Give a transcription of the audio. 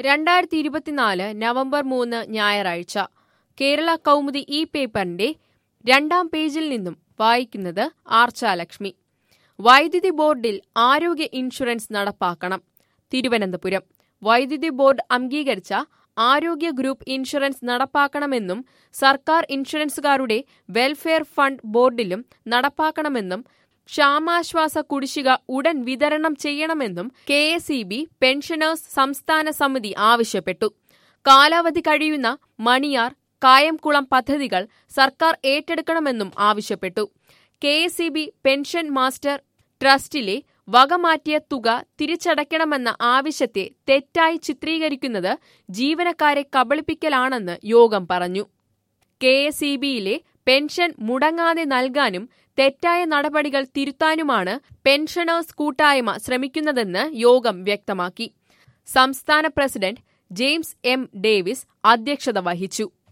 രണ്ടായിരത്തി ഇരുപത്തിനാല് നവംബർ മൂന്ന് ഞായറാഴ്ച കേരള കൗമുദി ഈ പേപ്പറിന്റെ രണ്ടാം പേജിൽ നിന്നും വായിക്കുന്നത് ആർച്ചാലക്ഷ്മി വൈദ്യുതി ബോർഡിൽ ആരോഗ്യ ഇൻഷുറൻസ് നടപ്പാക്കണം തിരുവനന്തപുരം വൈദ്യുതി ബോർഡ് അംഗീകരിച്ച ആരോഗ്യ ഗ്രൂപ്പ് ഇൻഷുറൻസ് നടപ്പാക്കണമെന്നും സർക്കാർ ഇൻഷുറൻസുകാരുടെ വെൽഫെയർ ഫണ്ട് ബോർഡിലും നടപ്പാക്കണമെന്നും ക്ഷാമാശ്വാസ കുടിശ്ശിക ഉടൻ വിതരണം ചെയ്യണമെന്നും K S E B pensioners സംസ്ഥാന സമിതി ആവശ്യപ്പെട്ടു കാലാവധി കഴിയുന്ന മണിയാർ കായംകുളം പദ്ധതികൾ സർക്കാർ ഏറ്റെടുക്കണമെന്നും ആവശ്യപ്പെട്ടു K S E B pension master ട്രസ്റ്റിലെ വകമാറ്റിയ തുക തിരിച്ചടയ്ക്കണമെന്ന ആവശ്യത്തെ തെറ്റായി ചിത്രീകരിക്കുന്നത് ജീവനക്കാരെ കബളിപ്പിക്കലാണെന്ന് യോഗം പറഞ്ഞു കെ എസ് ഇ ബിയിലെ പെൻഷൻ മുടങ്ങാതെ നൽകാനും തെറ്റായ നടപടികൾ തിരുത്താനുമാണ് പെൻഷനേഴ്സ് കൂട്ടായ്മ ശ്രമിക്കുന്നതെന്ന് യോഗം വ്യക്തമാക്കി സംസ്ഥാന പ്രസിഡന്റ് ജെയിംസ് എം ഡേവിസ് അധ്യക്ഷത വഹിച്ചു